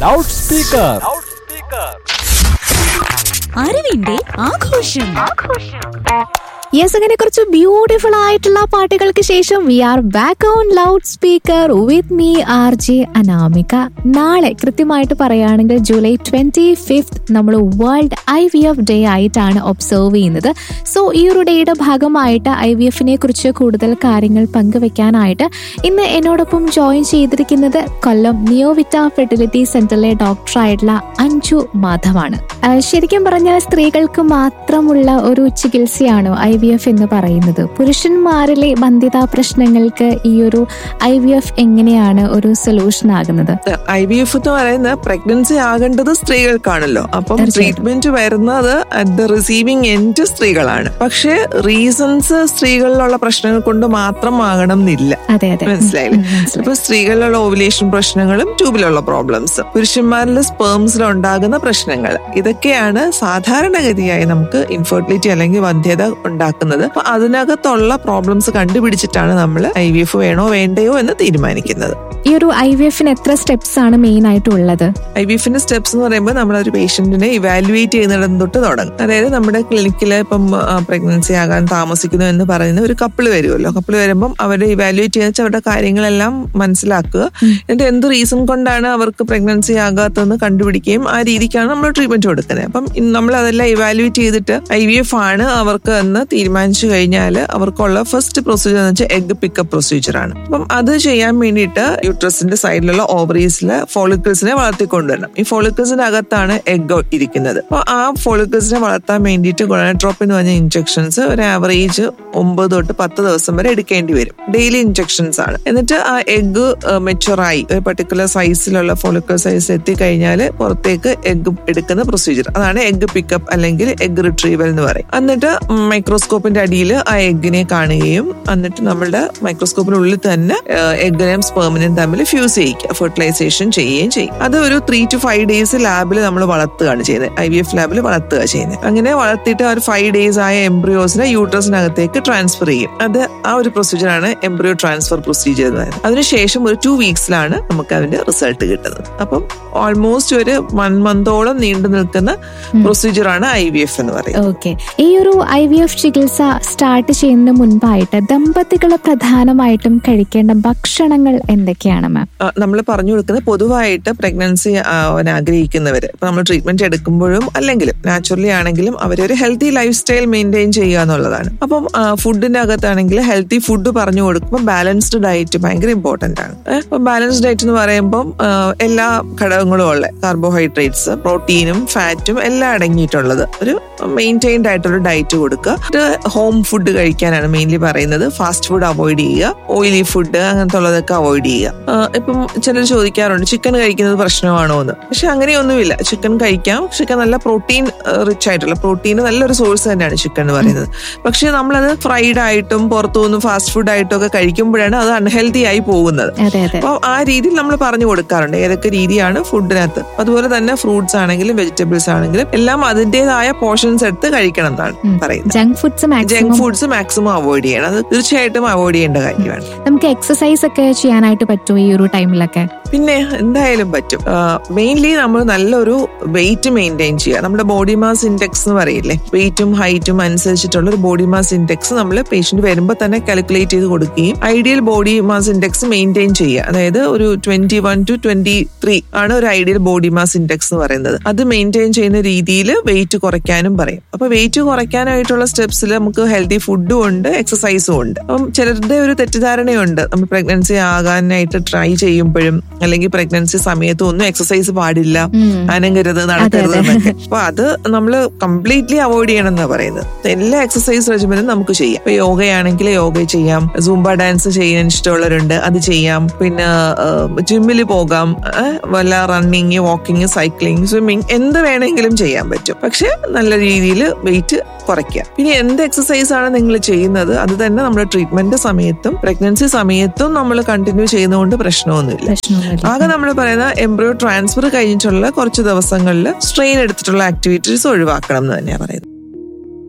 Loud speaker അറിവിന്റെ ആഘോഷം yes അങ്ങനെ കുറച്ച് ബ്യൂട്ടിഫുൾ ആയിട്ടുള്ള പാട്ടുകൾക്ക് ശേഷം we are back on loud speaker with me R J Anamika നാളെ കൃത്യമായിട്ട് പറയുകയാണെങ്കിൽ ജൂലൈ ട്വന്റി ഫിഫ്ത് നമ്മൾ world I V F day ആയിട്ടാണ് ഒബ്സർവ് ചെയ്യുന്നത് സോ ഈ ഒരു ഡേയുടെ ഭാഗമായിട്ട് ഐ വി എഫിനെ കുറിച്ച് കൂടുതൽ കാര്യങ്ങൾ പങ്കുവെക്കാനായിട്ട് ഇന്ന് എന്നോടൊപ്പം ജോയിൻ ചെയ്തിരിക്കുന്നത് കൊല്ലം നിയോവിറ്റ ഫെർട്ടിലിറ്റി സെന്ററിലെ ഡോക്ടറായിട്ടുള്ള അഞ്ജു മാധവാണ് ആ, ശരിക്കും പറഞ്ഞാൽ സ്ത്രീകൾക്ക് മാത്രമുള്ള ഒരു ചികിത്സയാണോ ഐ വി എഫ് എന്ന് പറയുന്നത് പുരുഷന്മാരിലെ ബന്ധിതാ പ്രശ്നങ്ങൾക്ക് ഈ ഒരു ഐ വി എഫ് എങ്ങനെയാണ് ഒരു സൊല്യൂഷൻ ആകുന്നത് ഐ വി എഫ് എന്ന് പറയുന്ന പ്രഗ്നൻസി ആകേണ്ടത് സ്ത്രീകൾക്കാണല്ലോ അപ്പം തീർച്ചയായും. ട്രീറ്റ്മെന്റ് വരുന്നത് അറ്റ് ദ റിസീവിംഗ് എൻഡ് സ്ത്രീകളാണ് പക്ഷെ റീസൺസ് സ്ത്രീകളിലുള്ള പ്രശ്നങ്ങൾ കൊണ്ട് മാത്രം ആകണം എന്നില്ല അതെ അതെ മനസ്സിലായില്ലേ ഉം, മനസ്സിലായി. ഇപ്പൊ സ്ത്രീകളിലുള്ള ഓവുലേഷൻ പ്രശ്നങ്ങളും ട്യൂബിലുള്ള പ്രോബ്ലംസ് പുരുഷന്മാരിൽ സ്പേംസിൽ ഉണ്ടാകുന്ന പ്രശ്നങ്ങൾ ഇതൊക്കെയാണ് സാധാരണഗതിയായി നമുക്ക് ഇൻഫെർട്ടിലിറ്റി അല്ലെങ്കിൽ വന്ധ്യത ഉണ്ടാക്കുന്നത് അപ്പൊ അതിനകത്തുള്ള പ്രോബ്ലംസ് കണ്ടുപിടിച്ചിട്ടാണ് നമ്മൾ ഐ വി എഫ് വേണോ വേണ്ടയോ എന്ന് തീരുമാനിക്കുന്നത് ഈ ഒരു ഐ വി എഫിന് എത്ര സ്റ്റെപ്സ് ആണ് മെയിൻ ആയിട്ട് ഉള്ളത് ഐ വി എഫിന്റെ സ്റ്റെപ്സ് എന്ന് പറയുമ്പോൾ നമ്മൾ ഒരു പേഷ്യന്റിനെ ഇവാലുവേറ്റ് ചെയ്യുന്നിടം തൊട്ട് തുടങ്ങും അതായത് നമ്മുടെ ക്ലിനിക്കിൽ ഇപ്പം പ്രഗ്നൻസി ആകാൻ താമസിക്കുന്നു എന്ന് പറയുന്ന ഒരു കപ്പിൾ വരുമല്ലോ കപ്പിൾ വരുമ്പം അവരെ ഇവാലുവേറ്റ് ചെയ്ത് വെച്ചാൽ അവരുടെ കാര്യങ്ങളെല്ലാം മനസ്സിലാക്കുക എന്നിട്ട് എന്ത് റീസൺ കൊണ്ടാണ് അവർക്ക് പ്രഗ്നൻസി ആകാത്തതെന്ന് കണ്ടുപിടിക്കുകയും ആ രീതിക്കാണ് നമ്മൾ ട്രീറ്റ്മെന്റ് കൊടുക്കുന്നത് അപ്പം ഇന്ന് നമ്മൾ അതെല്ലാം ഇവാലുവേറ്റ് ചെയ്തിട്ട് ഐ വി എഫ് ആണ് അവർക്ക് എന്ന് തീരുമാനിച്ചു കഴിഞ്ഞാൽ അവർക്കുള്ള ഫസ്റ്റ് പ്രൊസീജിയർ എന്ന് വെച്ചാൽ എഗ് പിക്കപ്പ് പ്രൊസീജിയർ ആണ് അപ്പം അത് ചെയ്യാൻ വേണ്ടിയിട്ട് യൂട്രസിന്റെ സൈഡിലുള്ള ഓവറീസിലെ ഫോളിക്കിൾസിനെ വളർത്തിക്കൊണ്ടുവരണം ഈ ഫോളിക്കിൾസിന്റെ അകത്താണ് എഗ് ഇരിക്കുന്നത് അപ്പൊ ആ ഫോളിക്കിൾസിനെ വളർത്താൻ വേണ്ടിയിട്ട് ഗൊണാട്രോപ്പ് എന്ന് പറഞ്ഞ ഇൻജെക്ഷൻസ് ഒരു ആവറേജ് ഒമ്പത് തൊട്ട് പത്ത് ദിവസം വരെ എടുക്കേണ്ടി വരും ഡെയിലി ഇൻജെക്ഷൻസ് ആണ് എന്നിട്ട് ആ എഗ് മെച്ചുറായി ഒരു പർട്ടിക്കുലർ സൈസിലുള്ള ഫോളിക്കിൾ സൈസ് എത്തിക്കഴിഞ്ഞാൽ പുറത്തേക്ക് എഗ് എടുക്കുന്ന പ്രൊസീജിയർ അതാണ് എഗ് പിക്കപ്പ് അല്ലെങ്കിൽ എഗ് റിട്രീവൽ എന്ന് പറയും എന്നിട്ട് മൈക്രോസ്കോപ്പിന്റെ അടിയിൽ ആ എഗ്ഗിനെ കാണുകയും എന്നിട്ട് നമ്മളുടെ മൈക്രോസ്കോപ്പിനുള്ളിൽ തന്നെ എഗ്ഗിനെയും സ്പേമിനെയും തമ്മിൽ ഫ്യൂസ് ചെയ്യിക്കുക ഫെർട്ടിലൈസേഷൻ ചെയ്യുകയും ചെയ്യും അത് ഒരു ത്രീ ടു ഫൈവ് ഡേയ്സ് ലാബിൽ നമ്മൾ വളർത്തുകയാണ് ചെയ്യുന്നത് ഐ വി എഫ് ലാബിൽ വളർത്തുക ചെയ്യുന്നത് അങ്ങനെ വളർത്തിയിട്ട് ആ ഒരു ഫൈവ് ഡേയ്സ് ആയ എംബ്രിയോസിനെ യൂട്രസിനകത്തേക്ക് ട്രാൻസ്ഫർ ചെയ്യും അത് ആ ഒരു പ്രൊസീജിയർ ആണ് എംബ്രിയോ ട്രാൻസ്ഫർ പ്രൊസീജിയർ എന്ന് പറയുന്നത് അതിനുശേഷം ഒരു ടു വീക്സിലാണ് നമുക്ക് അതിന്റെ റിസൾട്ട് കിട്ടുന്നത് അപ്പം ഓൾമോസ്റ്റ് ഒരു വൺ മന്തോളം നീണ്ടു നിൽക്കുന്ന പ്രൊസീജിയർ ആണ് ഐ വി എഫ് എന്ന് പറയുന്നത് ഓക്കെ ഈ ഒരു ഐ വി എഫ് ചികിത്സ സ്റ്റാർട്ട് ചെയ്യുന്നതിന് മുൻപായിട്ട് ദമ്പതികൾ പ്രധാനമായിട്ടും കഴിക്കേണ്ട ഭക്ഷണങ്ങൾ എന്തൊക്കെയാണ് മാം നമ്മൾ പറഞ്ഞു കൊടുക്കുന്നത് പൊതുവായിട്ട് പ്രഗ്നൻസി ആഗ്രഹിക്കുന്നവര് ഇപ്പൊ നമ്മൾ ട്രീറ്റ്മെന്റ് എടുക്കുമ്പോഴും അല്ലെങ്കിലും നാച്ചുറലി ആണെങ്കിലും അവരൊരു ഹെൽത്തി ലൈഫ് സ്റ്റൈൽ മെയിൻറ്റെയിൻ ചെയ്യുക എന്നുള്ളതാണ് അപ്പം ഫുഡിന്റെ അകത്താണെങ്കിൽ ഹെൽത്തി ഫുഡ് പറഞ്ഞു കൊടുക്കുമ്പോൾ ബാലൻസ്ഡ് ഡയറ്റ് ഭയങ്കര ഇമ്പോർട്ടന്റ് ആണ് ഏഹ് അപ്പം ബാലൻസ്ഡ് ഡയറ്റ് എന്ന് പറയുമ്പോൾ എല്ലാ ഘടകങ്ങളും ഉള്ള കാർബോഹൈഡ്രേറ്റ്സ് പ്രോട്ടീനും ഫാറ്റും എല്ലാം അടങ്ങിയിട്ടുള്ളത് ഒരു മെയിൻറ്റൈൻഡ് ആയിട്ടുള്ള ഡയറ്റ് കൊടുക്കുക ഹോം ഫുഡ് കഴിക്കാനാണ് മെയിൻലി പറയുന്നത് ഫാസ്റ്റ് ഫുഡ് അവോയ്ഡ് ചെയ്യുക ഓയിലി ഫുഡ് അങ്ങനത്തെ ഉള്ളതൊക്കെ അവോയ്ഡ് ചെയ്യുക ആ, ഇപ്പം ചിലർ ചോദിക്കാറുണ്ട് ചിക്കൻ കഴിക്കുന്നത് പ്രശ്നമാണോ എന്ന് പക്ഷെ അങ്ങനെയൊന്നുമില്ല ചിക്കൻ കഴിക്കാം ചിക്കൻ നല്ല പ്രോട്ടീൻ റിച്ച് ആയിട്ടുള്ള പ്രോട്ടീൻ നല്ലൊരു സോഴ്സ് തന്നെയാണ് ചിക്കൻ എന്ന് പറയുന്നത് പക്ഷെ നമ്മളത് ഫ്രൈഡ് ആയിട്ടും പുറത്തുനിന്ന് ഫാസ്റ്റ് ഫുഡ് ആയിട്ടും ഒക്കെ കഴിക്കുമ്പോഴാണ് അത് അൺഹെൽത്തി ആയി പോകുന്നത് അതെ അതെ അപ്പോൾ ആ രീതിയിൽ നമ്മൾ പറഞ്ഞു കൊടുക്കാറുണ്ട് ഏതൊക്കെ രീതിയാണ് ഫുഡിനകത്ത് അതുപോലെ തന്നെ ഫ്രൂട്ട്സ് ആണെങ്കിലും വെജിറ്റബിൾസ് ആണെങ്കിലും എല്ലാം അതിൻ്റെതായ പോർഷൻസ് എടുത്ത് കഴിക്കണം എന്നാണ് പറയുന്നത് junk foods junk maximum foods maximum avoid ചെയ്യണം അത് തീർച്ചയായിട്ടും അവോയ്ഡ് ചെയ്യേണ്ട കാര്യമാണ് നമുക്ക് എക്സസൈസ് ഒക്കെ ചെയ്യാനായിട്ട് പറ്റുമോ ഈ ഒരു ടൈമിലൊക്കെ പിന്നെ എന്തായാലും പറ്റും മെയിൻലി നമ്മൾ നല്ലൊരു വെയിറ്റ് മെയിൻറ്റെയിൻ ചെയ്യുക നമ്മുടെ ബോഡി മാസ് ഇൻഡെക്സ് എന്ന് പറയില്ലേ വെയിറ്റും ഹൈറ്റും അനുസരിച്ചിട്ടുള്ള ഒരു ബോഡി മാസ് ഇൻഡെക്സ് നമ്മൾ പേഷ്യന്റ് വരുമ്പോൾ തന്നെ കാൽക്കുലേറ്റ് ചെയ്ത് കൊടുക്കുകയും ideal body mass index maintain ചെയ്യുക അതായത് ഒരു twenty one two twenty three ആണ് ഒരു ഐഡിയൽ ബോഡി മാസ് ഇൻഡെക്സ് എന്ന് പറയുന്നത് അത് മെയിൻറ്റെയിൻ ചെയ്യുന്ന രീതിയിൽ വെയിറ്റ് കുറയ്ക്കാനും പറയും അപ്പൊ വെയിറ്റ് കുറയ്ക്കാനായിട്ടുള്ള സ്റ്റെപ്സിൽ നമുക്ക് ഹെൽത്തി ഫുഡും ഉണ്ട് എക്സസൈസും ഉണ്ട് അപ്പം ചിലരുടെ ഒരു തെറ്റിദ്ധാരണയുണ്ട് നമ്മൾ പ്രഗ്നൻസി ആകാനായിട്ട് ട്രൈ ചെയ്യുമ്പോഴും അല്ലെങ്കിൽ പ്രഗ്നൻസി സമയത്തും ഒന്നും എക്സസൈസ് പാടില്ല അനങ്ങരുത് നടക്കരുത് എന്നൊക്കെ അപ്പൊ അത് നമ്മൾ കംപ്ലീറ്റ്ലി അവോയ്ഡ് ചെയ്യണം എന്നാ പറയുന്നത് എല്ലാ എക്സസൈസ് റെജിമെന്റും നമുക്ക് ചെയ്യാം ഇപ്പൊ യോഗയാണെങ്കിൽ യോഗ ചെയ്യാം സൂംബ ഡാൻസ് ചെയ്യാൻ ഇഷ്ടമുള്ളവരുണ്ട് അത് ചെയ്യാം പിന്നെ ജിമ്മിൽ പോകാം ഏഹ് വല്ല റണ്ണിങ് വാക്കിംഗ് സൈക്ലിംഗ് സ്വിമ്മിങ് എന്ത് വേണമെങ്കിലും ചെയ്യാൻ പറ്റും പക്ഷെ നല്ല രീതിയിൽ വെയിറ്റ് കുറയ്ക്കുക പിന്നെ എന്ത് എക്സസൈസ് ആണ് നിങ്ങൾ ചെയ്യുന്നത് അത് തന്നെ നമ്മുടെ ട്രീറ്റ്മെന്റ് സമയത്തും പ്രഗ്നൻസി സമയത്തും നമ്മൾ കണ്ടിന്യൂ ചെയ്യുന്നതുകൊണ്ട് പ്രശ്നമൊന്നുമില്ല പ്രശ്നമൊന്നുമില്ല ആകെ നമ്മൾ പറയുന്ന എംബ്രിയോ ട്രാൻസ്ഫർ കഴിഞ്ഞിട്ടുള്ള കുറച്ച് ദിവസങ്ങളിൽ സ്ട്രെയിൻ എടുത്തിട്ടുള്ള ആക്ടിവിറ്റീസ് ഒഴിവാക്കണം എന്ന് തന്നെയാണ് പറയുന്നത്